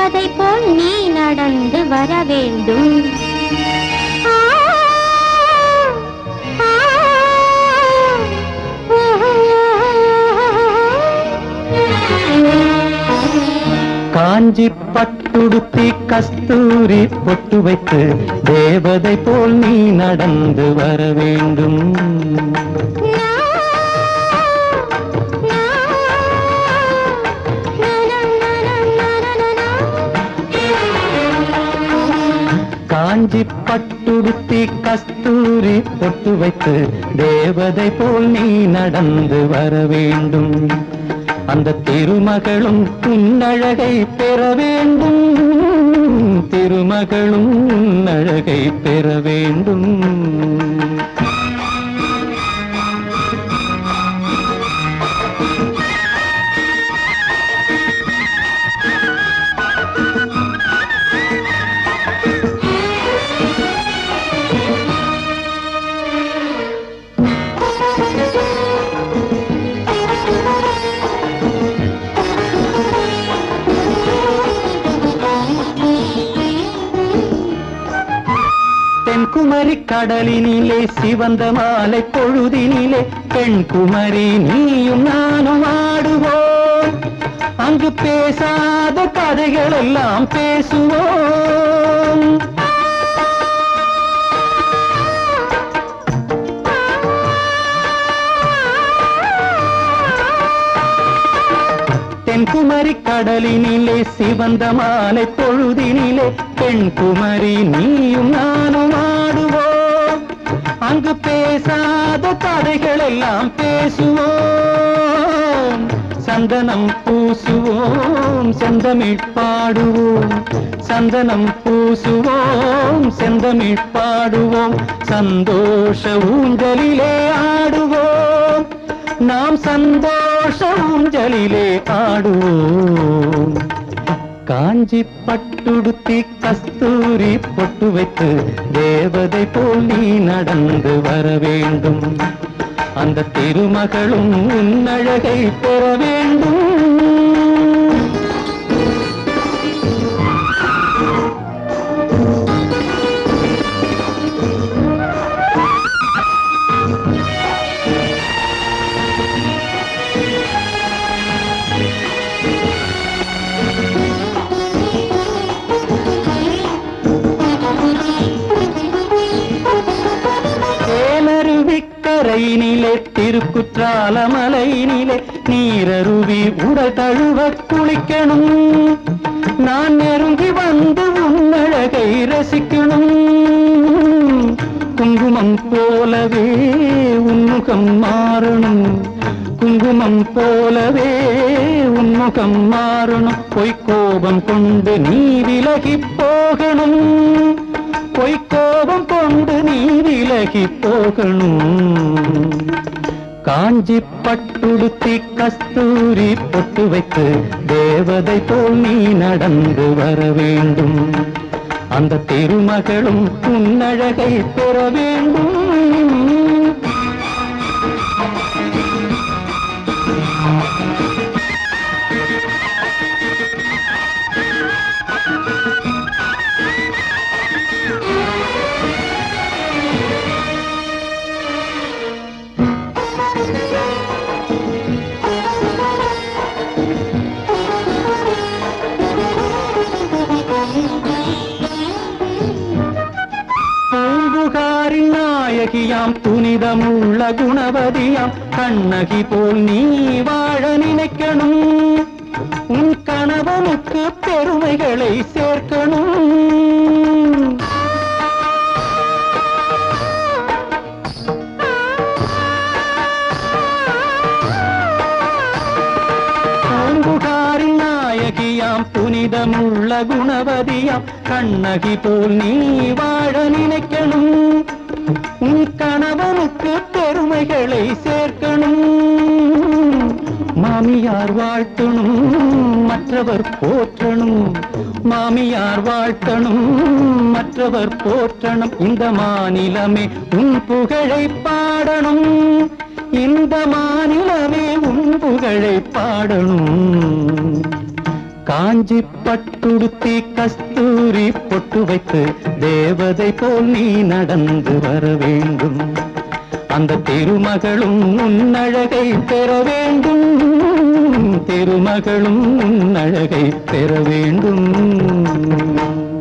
தேவதை போல் நீ நடந்து வர வேண்டும் ஆ, ஆ, காஞ்சி பட்டுடுத்தி கஸ்தூரி பொட்டு வைத்து தேவதை போல் நீ நடந்து வர வேண்டும் காஞ்சி பட்டுடுத்தி கஸ்தூரி பொட்டு வைத்து தேவதை போல் நீ நடந்து வர வேண்டும் அந்த திருமகளும் உன்னழகை பெற வேண்டும் திருமகளும் உன்னழகை பெற வேண்டும் தென்குமரி கடலினிலே சிவந்த மாலை பொழுதினிலே பெண்குமரி நீயும் நானும் ஆடுவோம் அங்கு பேசாத கதைகள் எல்லாம் பேசுவோம் தென்குமரி கடலினிலே சிவந்த மாலை பொழுதினிலே பெண்குமரி நீயும் நானும் ஆடுவோம் அங்கு பேசாத கதைகள் எல்லாம் பேசுவோம் சந்தனம் பூசுவோம் செந்தமிழ் பாடுவோம் சந்தனம் பூசுவோம் செந்தமிழ் பாடுவோம் சந்தோஷ ஊஞ்சலிலே ஆடுவோம் நாம் சந்தோஷ ஊஞ்சலிலே ஆடுவோம் காஞ்சி பட்டுடுத்தி கஸ்தூரி பொட்டு வைத்து தேவதை போல் நீ நடந்து வர வேண்டும் அந்த திருமகளும் உன்னழகை பெற வேண்டும் தேனருவிக்கரையினிலே திருக்குற்றாலமலையினிலே நீரருவி உடல் தழுவ குளிக்கணும் நான் நெருங்கி வந்து உன்னழகை ரசிக்கணும் குங்குமம் போலவே உன்முகம் மாறணும் குங்குமம் போலவே உன்முகம் மாறணும் பொய்க்கோபம் கொண்டு நீ விலகி போகணும் பொய்க்கோபம் கொண்டு நீ விலகி போகணும் காஞ்சி பட்டுடுத்தி கஸ்தூரி பொட்டு வைத்து தேவதை போல் நீ நடந்து வர வேண்டும் அந்த திருமகளும் உன்னழகை பெற வேண்டும் பூம்புகாரின் நாயகியாம் புனிதமுள்ள குணவதியாம் கண்ணகி போல் நீ வாழ நினைக்கணும் உன் கணவனுக்கு பெருமைகளை சேர்க்கணும் பூம்புகாரின் நாயகியாம் புனிதமுள்ள குணவதியாம் கண்ணகி போல் நீ வாழ நினைக்கணும் உன் கணவனுக்கு பெருமைகளை சேர்க்கணும் மாமியார் வாழ்த்தணும் மற்றவர் போற்றணும் மாமியார் வாழ்த்தணும் மற்றவர் போற்றணும் இந்த மாநிலமே உன் புகழை பாடணும் இந்த மாநிலமே உன் புகழை பாடணும் காஞ்சி பட்டுடுத்தி கஸ்தூரி பொட்டு வைத்து தேவதை போல் நீ நடந்து வர வேண்டும் அந்த திருமகளும் உன்னழகை பெற வேண்டும் திருமகளும் உன்னழகை பெற வேண்டும்